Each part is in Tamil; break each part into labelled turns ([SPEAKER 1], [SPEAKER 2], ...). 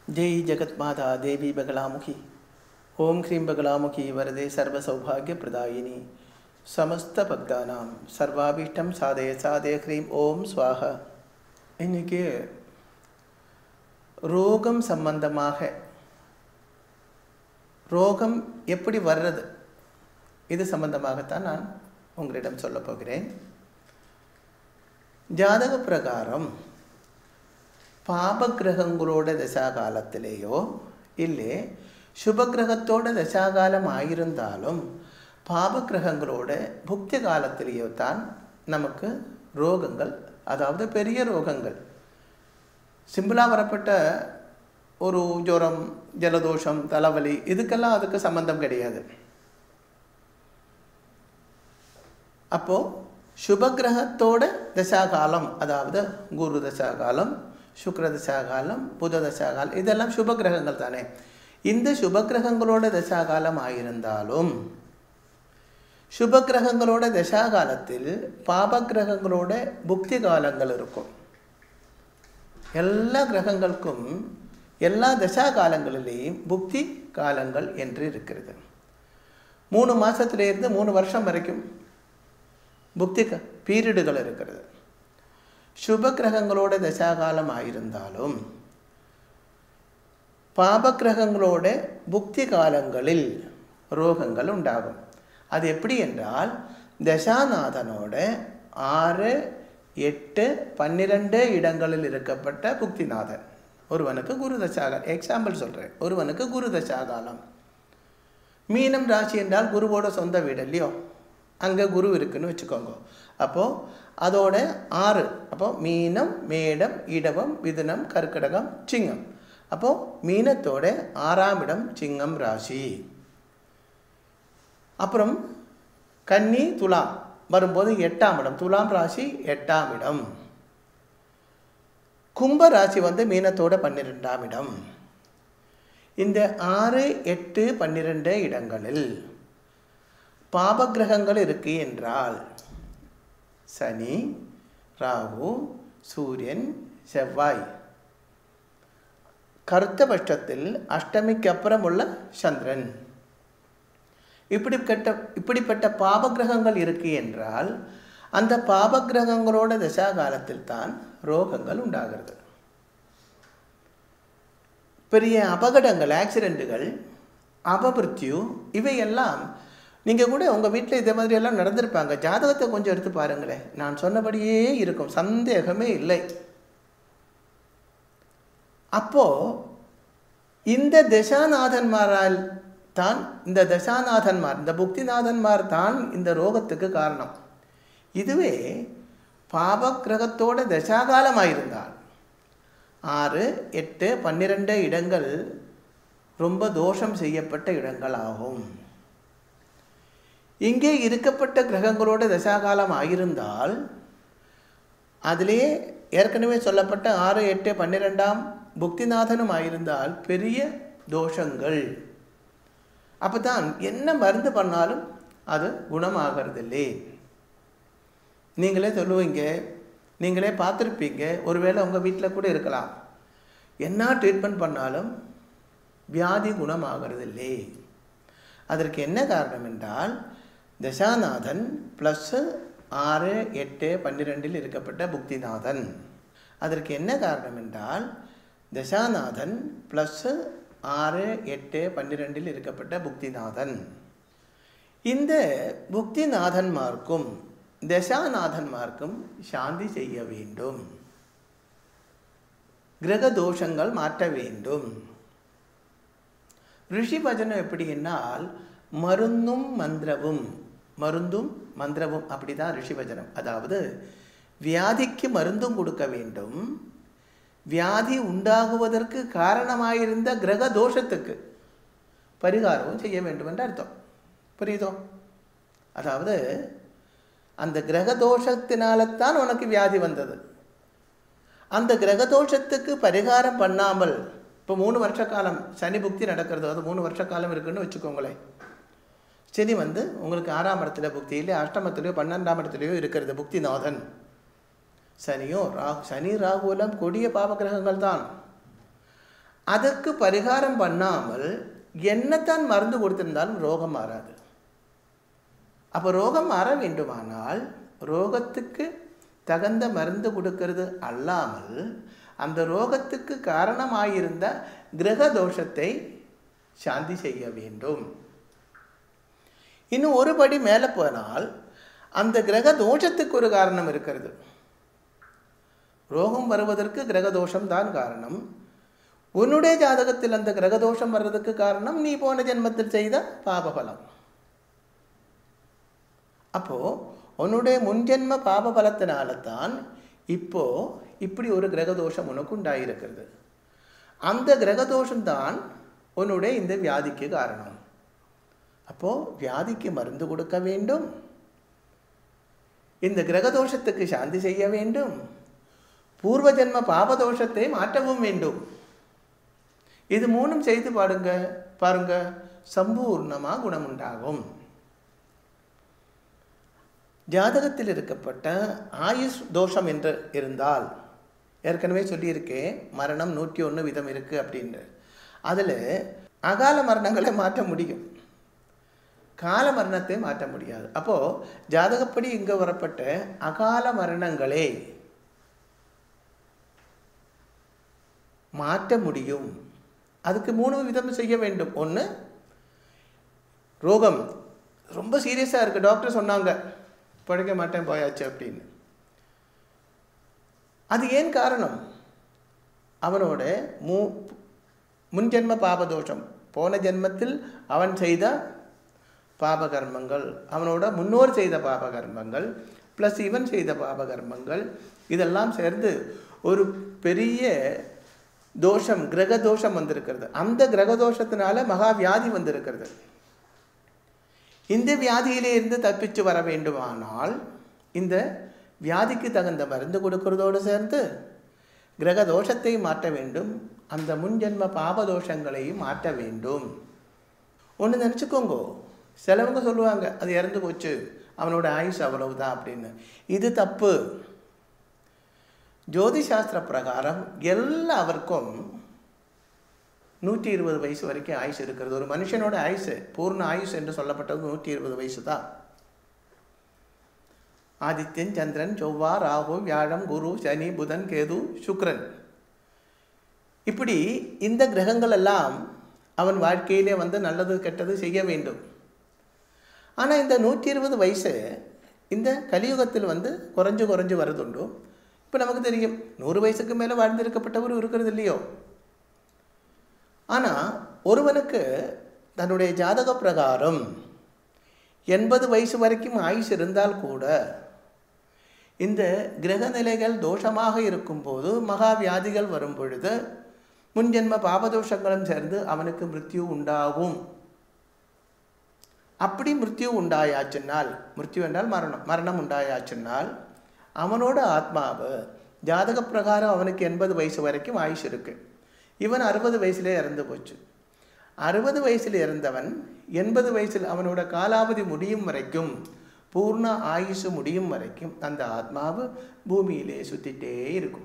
[SPEAKER 1] जय जगत्माता देवी बगलामुखी ओम ह्रीं बगलामुखी वरदे सर्वसौभाग्यप्रदायिनी समस्तभक्तानां सर्वाभीष्टं साधय साधय ह्रीं ஓம் ஸ்வாஹா இன்னைக்கு ரோகம் சம்பந்தமாக ரோகம் எப்படி வர்றது இது சம்பந்தமாகத்தான் நான் உங்களிடம் சொல்ல போகிறேன் ஜாதக பிரகாரம் பாபகிரகங்களோட தசாகாலத்திலேயோ இல்லை சுபகிரகத்தோட தசாகாலம் ஆயிருந்தாலும் பாபகிரகங்களோட புக்தி காலத்திலேயோ தான் நமக்கு ரோகங்கள் அதாவது பெரிய ரோகங்கள் சிம்பிளாக வரப்பட்ட ஒரு ஜுரம் ஜலதோஷம் தலைவலி இதுக்கெல்லாம் அதுக்கு சம்பந்தம் கிடையாது அப்போது சுபகிரகத்தோட தசாகாலம் அதாவது குரு தசாகாலம் சுக்ர தசாகாலம் புத தசாகாலம் இதெல்லாம் சுபகிரகங்கள் தானே இந்த சுபகிரகங்களோட தசாகாலம் ஆயிருந்தாலும் சுபகிரகங்களோட தசாகாலத்தில் பாபகிரகங்களோட புக்தி காலங்கள் இருக்கும் எல்லா கிரகங்களுக்கும் எல்லா தசா காலங்களிலேயும் புக்தி காலங்கள் என்று இருக்கிறது மூணு மாதத்துலேருந்து மூணு வருஷம் வரைக்கும் புக்தி பீரியடுகள் இருக்கிறது சுப கிரகங்களோட தசாகாலம் ஆயிருந்தாலும் பாபகிரகங்களோட புக்தி காலங்களில் ரோகங்கள் உண்டாகும் அது எப்படி என்றால் தசாநாதனோட ஆறு எட்டு பன்னிரெண்டு இடங்களில் இருக்கப்பட்ட புக்திநாதன் ஒருவனுக்கு குரு தசாகாலம் எக்ஸாம்பிள் சொல்கிறேன் ஒருவனுக்கு குரு தசாகாலம் மீனம் ராசி என்றால் குருவோட சொந்த வீடு இல்லையோ அங்கே குரு இருக்குன்னு வச்சுக்கோங்க அப்போது அதோட ஆறு அப்போ மீனம் மேடம் இடவம் மிதுனம் கர்க்கிடகம் சிங்கம் அப்போது மீனத்தோட ஆறாம் இடம் சிங்கம் ராசி அப்புறம் கன்னி துலாம் வரும்போது எட்டாம் இடம் துலாம் ராசி எட்டாம் இடம் கும்ப ராசி வந்து மீனத்தோட பன்னிரெண்டாம் இடம் இந்த ஆறு எட்டு பன்னிரெண்டு இடங்களில் பாபகிரகங்கள் இருக்கு என்றால் சனி ராகு சூரியன் செவ்வாய் கருத்த பட்சத்தில் அஷ்டமிக்கு அப்புறம் உள்ள சந்திரன் இப்படிப்பட்ட இப்படிப்பட்ட பாபகிரகங்கள் இருக்கு என்றால் அந்த பாபகிரகங்களோட தசா காலத்தில் தான் ரோகங்கள் உண்டாகிறது பெரிய அபகடங்கள் ஆக்சிடெண்ட்டுகள் அபமிருத்யு இவையெல்லாம் நீங்கள் கூட உங்கள் வீட்டில் இதே மாதிரி எல்லாம் நடந்திருப்பாங்க ஜாதகத்தை கொஞ்சம் எடுத்து பாருங்களேன் நான் சொன்னபடியே இருக்கும் சந்தேகமே இல்லை அப்போது இந்த தசாநாதன்மாரால் தான் இந்த தசாநாதன்மார் இந்த புக்திநாதன்மார் தான் இந்த ரோகத்துக்கு காரணம் இதுவே பாபக்கிரகத்தோட தசாகாலமாயிருந்தால் ஆறு எட்டு பன்னிரெண்டு இடங்கள் ரொம்ப தோஷம் செய்யப்பட்ட இடங்கள் ஆகும் இங்கே இருக்கப்பட்ட கிரகங்களோட தசாகாலம் ஆகியிருந்தால் அதிலே ஏற்கனவே சொல்லப்பட்ட ஆறு எட்டு பன்னிரெண்டாம் புக்திநாதனும் ஆயிருந்தால் பெரிய தோஷங்கள் அப்போ தான் என்ன மருந்து பண்ணாலும் அது குணமாகிறதில்லை நீங்களே சொல்லுவீங்க நீங்களே பார்த்துருப்பீங்க ஒருவேளை உங்கள் வீட்டில் கூட இருக்கலாம் என்ன ட்ரீட்மெண்ட் பண்ணாலும் வியாதி குணமாகிறதில்லை அதற்கு என்ன காரணம் என்றால் தசாநாதன் ப்ளஸ்ஸு ஆறு எட்டு பன்னிரெண்டில் இருக்கப்பட்ட புக்திநாதன் அதற்கு என்ன காரணம் என்றால் தசாநாதன் ப்ளஸ்ஸு ஆறு எட்டு பன்னிரெண்டில் இருக்கப்பட்ட புக்திநாதன் இந்த புக்திநாதன்மார்க்கும் தசாநாதன்மார்க்கும் சாந்தி செய்ய வேண்டும் கிரக தோஷங்கள் மாற்ற வேண்டும் ரிஷி பஜனம் எப்படி என்னால் மருந்தும் மந்திரவும் மருந்தும் மந்திரவும் அப்படிதான் ரிஷி பஜனம் அதாவது வியாதிக்கு மருந்தும் கொடுக்க வேண்டும் வியாதி உண்டாகுவதற்கு காரணமாயிருந்த கிரக தோஷத்துக்கு பரிகாரமும் செய்ய வேண்டும் என்று அர்த்தம் புரியுதோ அதாவது அந்த கிரக தோஷத்தினால்தான் உனக்கு வியாதி வந்தது அந்த கிரக தோஷத்துக்கு பரிகாரம் பண்ணாமல் இப்போ மூணு வருஷ காலம் சனி புக்தி நடக்கிறது அது மூணு வருஷ காலம் இருக்குன்னு வச்சுக்கோங்களேன் சனி வந்து உங்களுக்கு ஆறாம் இடத்துல புக்தி இல்லை அஷ்டமத்திலையோ பன்னெண்டாம் இடத்துலையோ இருக்கிறது புக்திநாதன் சனியோ ரா சனி ராகுலம் கொடிய பாவகிரகங்கள் தான் அதற்கு பரிகாரம் பண்ணாமல் என்னத்தான் மருந்து கொடுத்திருந்தாலும் ரோகம் மாறாது அப்போ ரோகம் மாற வேண்டுமானால் ரோகத்துக்கு தகுந்த மருந்து கொடுக்கிறது அல்லாமல் அந்த ரோகத்துக்கு காரணமாயிருந்த கிரக தோஷத்தை சாந்தி செய்ய வேண்டும் இன்னும் ஒரு படி மேலே போனால் அந்த கிரக தோஷத்துக்கு ஒரு காரணம் இருக்கிறது ரோகம் வருவதற்கு கிரக தோஷம் தான் காரணம் உன்னுடைய ஜாதகத்தில் அந்த கிரக தோஷம் வர்றதுக்கு காரணம் நீ போன ஜென்மத்தில் செய்த பாபபலம் அப்போ உன்னுடைய முன்ஜென்ம பாப பலத்தினால தான் இப்போ இப்படி ஒரு கிரகதோஷம் உனக்கு உண்டாயிருக்கிறது அந்த கிரகதோஷம் தான் உன்னுடைய இந்த வியாதிக்கு காரணம் அப்போ வியாதிக்கு மருந்து கொடுக்க வேண்டும் இந்த கிரகதோஷத்துக்கு சாந்தி செய்ய வேண்டும் பூர்வ ஜென்ம பாபதோஷத்தை மாற்றவும் வேண்டும் இது மூணும் செய்து பாடுங்க பாருங்க சம்பூர்ணமா குணம் உண்டாகும் ஜாதகத்தில் இருக்கப்பட்ட ஆயுஷ் தோஷம் என்று இருந்தால் ஏற்கனவே சொல்லியிருக்கேன் மரணம் நூற்றி ஒன்று விதம் இருக்குது அப்படின்னு அதில் அகால மரணங்களை மாற்ற முடியும் கால மரணத்தை மாற்ற முடியாது அப்போது ஜாதகப்படி இங்கே வரப்பட்ட அகால மரணங்களே மாற்ற முடியும் அதுக்கு மூணு விதம் செய்ய வேண்டும் ஒன்று ரோகம் ரொம்ப சீரியஸாக இருக்குது டாக்டர் சொன்னாங்க பிழைக்க மாட்டேன் போயாச்சு அப்படின்னு அது ஏன் காரணம் அவனோட மூ முன்ஜென்ம பாபதோஷம் போன ஜென்மத்தில் அவன் செய்த பாபகர்மங்கள் அவனோட முன்னோர் செய்த பாபகர்மங்கள் ப்ளஸ் இவன் செய்த பாபகர்மங்கள் இதெல்லாம் சேர்ந்து ஒரு பெரிய தோஷம் கிரக தோஷம் வந்திருக்கிறது அந்த கிரக தோஷத்தினால மகா வியாதி வந்திருக்கிறது இந்த வியாதியிலே இருந்து தப்பிச்சு வர வேண்டுமானால் இந்த வியாதிக்கு தகுந்த மருந்து கொடுக்கறதோடு சேர்ந்து கிரக தோஷத்தை மாற்ற வேண்டும் அந்த முன்ஜென்ம பாப தோஷங்களையும் மாற்ற வேண்டும் ஒன்று நினச்சிக்கோங்க சிலவங்க சொல்லுவாங்க அது இறந்து போச்சு அவனோட ஆயுஷ் அவ்வளவுதான் அப்படின்னு இது தப்பு ஜோதிசாஸ்திர பிரகாரம் எல்லாருக்கும் நூற்றி இருபது வயசு வரைக்கும் ஆயுஷ் இருக்கிறது ஒரு மனுஷனோட ஆயுசு பூர்ண ஆயுஷ் என்று சொல்லப்பட்டது நூற்றி இருபது வயசு தான் ஆதித்யன் சந்திரன் செவ்வா ராகு வியாழம் குரு சனி புதன் கேது சுக்ரன் இப்படி இந்த கிரகங்கள் எல்லாம் அவன் வாழ்க்கையிலே வந்து நல்லது கெட்டது செய்ய வேண்டும் ஆனால் இந்த நூற்றி இருபது வயசு இந்த கலியுகத்தில் வந்து குறைஞ்சு குறைஞ்சு வருதுண்டு இப்போ நமக்கு தெரியும் நூறு வயசுக்கு மேலே வாழ்ந்திருக்கப்பட்டவர் இருக்கிறது இல்லையோ ஆனால் ஒருவனுக்கு தன்னுடைய ஜாதக பிரகாரம் எண்பது வயசு வரைக்கும் ஆயுஷ் இருந்தால் கூட இந்த கிரக நிலைகள் தோஷமாக இருக்கும்போது மகா வியாதிகள் வரும் பொழுது முன்ஜென்ம பாபதோஷங்களும் சேர்ந்து அவனுக்கு மிருத்யு உண்டாகும் அப்படி மிருத்யு உண்டாயாச்சுன்னால் மிருத்யு என்றால் மரணம் மரணம் உண்டாயாச்சுன்னால் அவனோட ஆத்மாவு ஜாதக பிரகாரம் அவனுக்கு எண்பது வயசு வரைக்கும் ஆயுஷ் இருக்கு இவன் அறுபது வயசுலே இறந்து போச்சு அறுபது வயசில் இறந்தவன் எண்பது வயசில் அவனோட காலாவதி முடியும் வரைக்கும் பூர்ண ஆயுசு முடியும் வரைக்கும் அந்த ஆத்மாவு பூமியிலே சுத்திட்டே இருக்கும்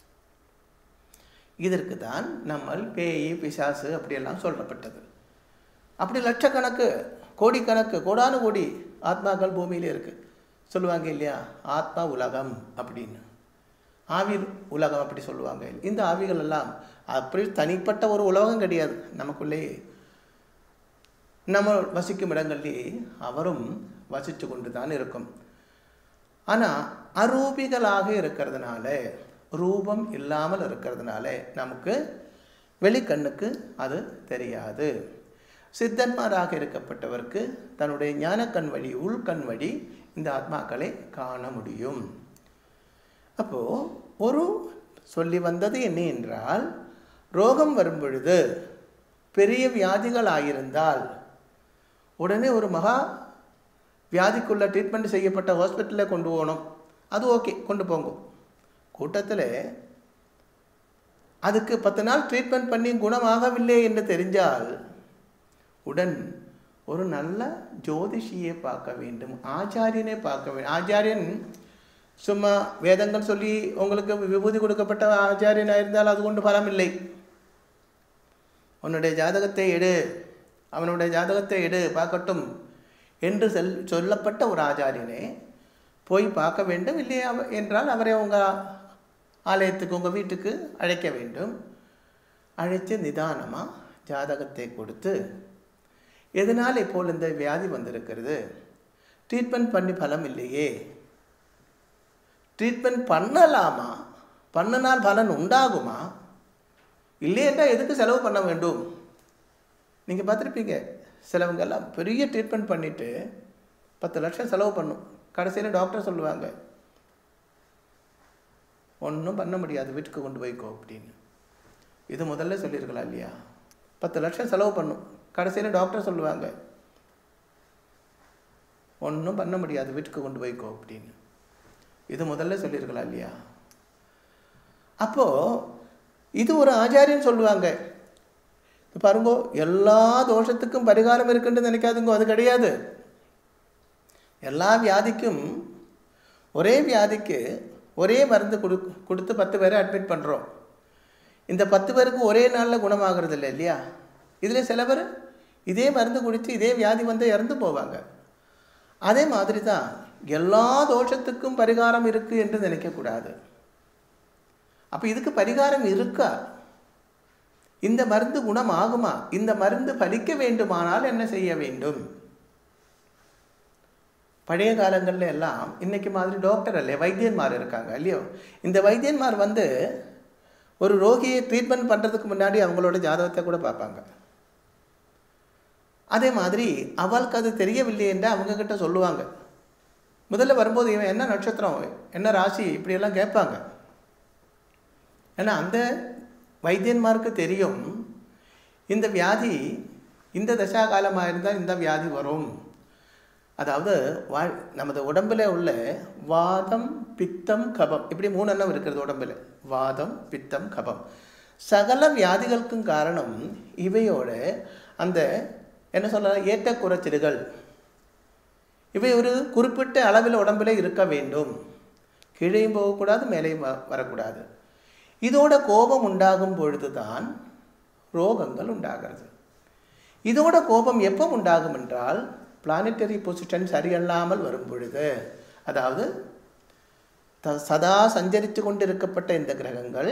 [SPEAKER 1] இதற்கு தான் நம்ம பேய் பிசாசு அப்படியெல்லாம் சொல்லப்பட்டது அப்படி லட்சக்கணக்கு கோடிக்கணக்கு கோடானு கோடி ஆத்மாக்கள் பூமியிலே இருக்கு சொல்லுவாங்க இல்லையா ஆத்மா உலகம் அப்படின்னு ஆவி உலகம் அப்படி சொல்லுவாங்க இந்த ஆவிகள் எல்லாம் அப்படி தனிப்பட்ட ஒரு உலகம் கிடையாது நமக்குள்ளேயே நம்ம வசிக்கும் இடங்கள்லேயே அவரும் வசித்து கொண்டு தான் இருக்கும் ஆனால் அரூபிகளாக இருக்கிறதுனால ரூபம் இல்லாமல் இருக்கிறதுனால நமக்கு வெளிக்கண்ணுக்கு அது தெரியாது சித்தன்மாராக இருக்கப்பட்டவருக்கு தன்னுடைய ஞானக்கண் வழி உள்கண் வழி இந்த ஆத்மாக்களை காண முடியும் அப்போ ஒரு சொல்லி வந்தது என்ன என்றால் ரோகம் வரும் பொழுது பெரிய வியாதிகள் ஆயிருந்தால் உடனே ஒரு மகா வியாதிக்குள்ள ட்ரீட்மெண்ட் செய்யப்பட்ட ஹாஸ்பிட்டலில் கொண்டு போகணும் அது ஓகே கொண்டு போங்க கூட்டத்தில் அதுக்கு பத்து நாள் ட்ரீட்மெண்ட் பண்ணி குணமாகவில்லை என்று தெரிஞ்சால் உடன் ஒரு நல்ல ஜோதிஷியை பார்க்க வேண்டும் ஆச்சாரியனை பார்க்க வேண்டும் ஆச்சாரியன் சும்மா வேதங்கள் சொல்லி உங்களுக்கு விபூதி கொடுக்கப்பட்ட ஆச்சாரியனாக இருந்தால் அது கொண்டு பலம் இல்லை உன்னுடைய ஜாதகத்தை எடு அவனுடைய ஜாதகத்தை எடு பார்க்கட்டும் என்று செல் சொல்லப்பட்ட ஒரு ஆச்சாரியனை போய் பார்க்க வேண்டும் இல்லை அவ என்றால் அவரை உங்கள் ஆலயத்துக்கு உங்கள் வீட்டுக்கு அழைக்க வேண்டும் அழைத்து நிதானமாக ஜாதகத்தை கொடுத்து எதனால் இப்போ இந்த வியாதி வந்திருக்கிறது ட்ரீட்மெண்ட் பண்ணி பலம் இல்லையே ட்ரீட்மெண்ட் பண்ணலாமா பண்ணினால் பலன் உண்டாகுமா இல்லையென்றா எதுக்கு செலவு பண்ண வேண்டும் நீங்கள் பார்த்துருப்பீங்க சிலவங்கெல்லாம் பெரிய ட்ரீட்மெண்ட் பண்ணிவிட்டு பத்து லட்சம் செலவு பண்ணும் கடைசியில் டாக்டர் சொல்லுவாங்க ஒன்றும் பண்ண முடியாது வீட்டுக்கு கொண்டு போய்க்கோ அப்படின்னு இது முதல்ல சொல்லியிருக்கலாம் இல்லையா பத்து லட்சம் செலவு பண்ணும் கடைசியில் டாக்டர் சொல்லுவாங்க ஒன்றும் பண்ண முடியாது வீட்டுக்கு கொண்டு போய்க்கோ அப்படின்னு இது முதல்ல சொல்லியிருக்கலாம் இல்லையா அப்போது இது ஒரு ஆச்சாரியன்னு சொல்லுவாங்க பாருங்க எல்லா தோஷத்துக்கும் பரிகாரம் இருக்குன்னு நினைக்காதுங்க அது கிடையாது எல்லா வியாதிக்கும் ஒரே வியாதிக்கு ஒரே மருந்து கொடு கொடுத்து பத்து பேரை அட்மிட் பண்ணுறோம் இந்த பத்து பேருக்கு ஒரே நாளில் குணமாகிறது இல்லை இல்லையா இதில் சில பேர் இதே மருந்து குடித்து இதே வியாதி வந்து இறந்து போவாங்க அதே மாதிரி தான் எல்லா தோஷத்துக்கும் பரிகாரம் இருக்குது என்று நினைக்கக்கூடாது அப்போ இதுக்கு பரிகாரம் இருக்கா இந்த மருந்து குணம் ஆகுமா இந்த மருந்து பலிக்க வேண்டுமானால் என்ன செய்ய வேண்டும் பழைய காலங்களில் எல்லாம் இன்னைக்கு மாதிரி டாக்டர் இல்லையா வைத்தியன்மார் இருக்காங்க இல்லையோ இந்த வைத்தியன்மார் வந்து ஒரு ரோகியை ட்ரீட்மெண்ட் பண்ணுறதுக்கு முன்னாடி அவங்களோட ஜாதகத்தை கூட பார்ப்பாங்க அதே மாதிரி அவளுக்கு அது தெரியவில்லை என்று அவங்க கிட்ட சொல்லுவாங்க முதல்ல வரும்போது இவன் என்ன நட்சத்திரம் என்ன ராசி இப்படியெல்லாம் கேட்பாங்க ஏன்னா அந்த வைத்தியன்மாருக்கு தெரியும் இந்த வியாதி இந்த தசா காலமாக இருந்தால் இந்த வியாதி வரும் அதாவது வா நமது உடம்பில் உள்ள வாதம் பித்தம் கபம் இப்படி மூணு எண்ணம் இருக்கிறது உடம்பில் வாதம் பித்தம் கபம் சகல வியாதிகளுக்கும் காரணம் இவையோட அந்த என்ன சொல்லலாம் ஏற்ற குறைச்சல்கள் இவை ஒரு குறிப்பிட்ட அளவில் உடம்பில் இருக்க வேண்டும் கீழேயும் போகக்கூடாது மேலேயும் வ- வரக்கூடாது இதோட கோபம் உண்டாகும் பொழுது தான் ரோகங்கள் உண்டாகிறது இதோட கோபம் எப்போ உண்டாகும் என்றால் பிளானட்டரி பொசிஷன் சரியல்லாமல் வரும் பொழுது அதாவது த சதா சஞ்சரித்து கொண்டிருக்கப்பட்ட இந்த கிரகங்கள்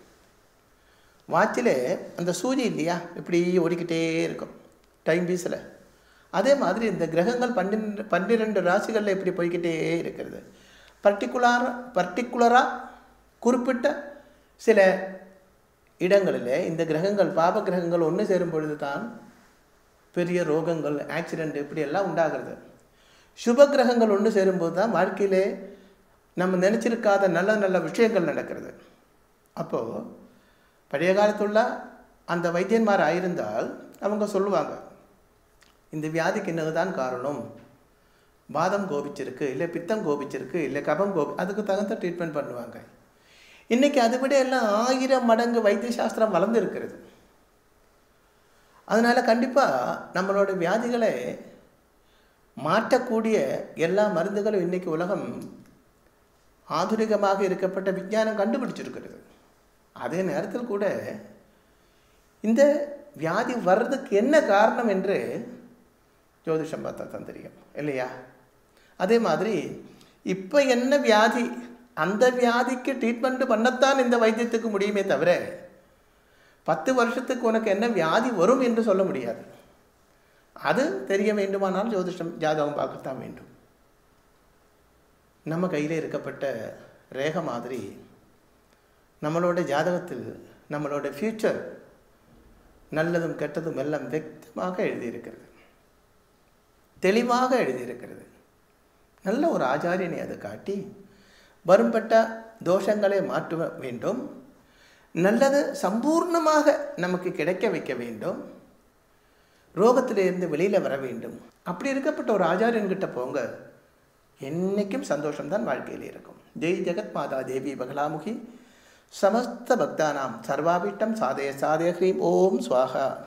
[SPEAKER 1] வாட்சில் அந்த சூரி இல்லையா இப்படி ஓடிக்கிட்டே இருக்கும் டைம் பீஸில் அதே மாதிரி இந்த கிரகங்கள் பன்னிரெண்டு பன்னிரெண்டு ராசிகளில் இப்படி போய்க்கிட்டே இருக்கிறது பர்டிகுலர் பர்டிகுலராக குறிப்பிட்ட சில இடங்களில் இந்த கிரகங்கள் பாப கிரகங்கள் ஒன்று சேரும் பொழுது தான் பெரிய ரோகங்கள் ஆக்சிடெண்ட் இப்படி எல்லாம் உண்டாகிறது சுப கிரகங்கள் ஒன்று சேரும்போது தான் வாழ்க்கையிலே நம்ம நினச்சிருக்காத நல்ல நல்ல விஷயங்கள் நடக்கிறது அப்போது பழைய காலத்துள்ள அந்த வைத்தியன்மார் ஆயிருந்தால் அவங்க சொல்லுவாங்க இந்த வியாதிக்கு என்னதுதான் காரணம் வாதம் கோபிச்சிருக்கு இல்லை பித்தம் கோபிச்சிருக்கு இல்லை கபம் கோபி அதுக்கு தகுந்த ட்ரீட்மெண்ட் பண்ணுவாங்க இன்னைக்கு அதை விட எல்லாம் ஆயிரம் மடங்கு வைத்திய சாஸ்திரம் வளர்ந்து இருக்கிறது அதனால கண்டிப்பாக நம்மளோட வியாதிகளை மாற்றக்கூடிய எல்லா மருந்துகளும் இன்னைக்கு உலகம் ஆதுனிகமாக இருக்கப்பட்ட விஞ்ஞானம் கண்டுபிடிச்சிருக்கிறது அதே நேரத்தில் கூட இந்த வியாதி வர்றதுக்கு என்ன காரணம் என்று ஜோதிஷம் பார்த்தா தான் தெரியும் இல்லையா அதே மாதிரி இப்போ என்ன வியாதி அந்த வியாதிக்கு ட்ரீட்மெண்ட் பண்ணத்தான் இந்த வைத்தியத்துக்கு முடியுமே தவிர பத்து வருஷத்துக்கு உனக்கு என்ன வியாதி வரும் என்று சொல்ல முடியாது அது தெரிய வேண்டுமானால் ஜோதிஷம் ஜாதகம் பார்க்கத்தான் வேண்டும் நம்ம கையில் இருக்கப்பட்ட ரேகை மாதிரி நம்மளோட ஜாதகத்தில் நம்மளோட ஃப்யூச்சர் நல்லதும் கெட்டதும் எல்லாம் வெக்தமாக எழுதியிருக்கிறது தெளிவாக எழுதியிருக்கிறது நல்ல ஒரு ஆச்சாரியனை அதை காட்டி வரும்பட்ட தோஷங்களை மாற்ற வேண்டும் நல்லது சம்பூர்ணமாக நமக்கு கிடைக்க வைக்க வேண்டும் ரோகத்திலிருந்து வெளியில் வர வேண்டும் அப்படி இருக்கப்பட்ட ஒரு ஆச்சாரியன்கிட்ட போங்க என்னைக்கும் சந்தோஷம்தான் வாழ்க்கையில் இருக்கும் ஜெய் ஜெகத் மாதா தேவி பகலாமுகி சமஸ்த பக்தானாம் சர்வாபிட்டம் சாதய சாதய ஹ்ரீம் ஓம் ஸ்வாகா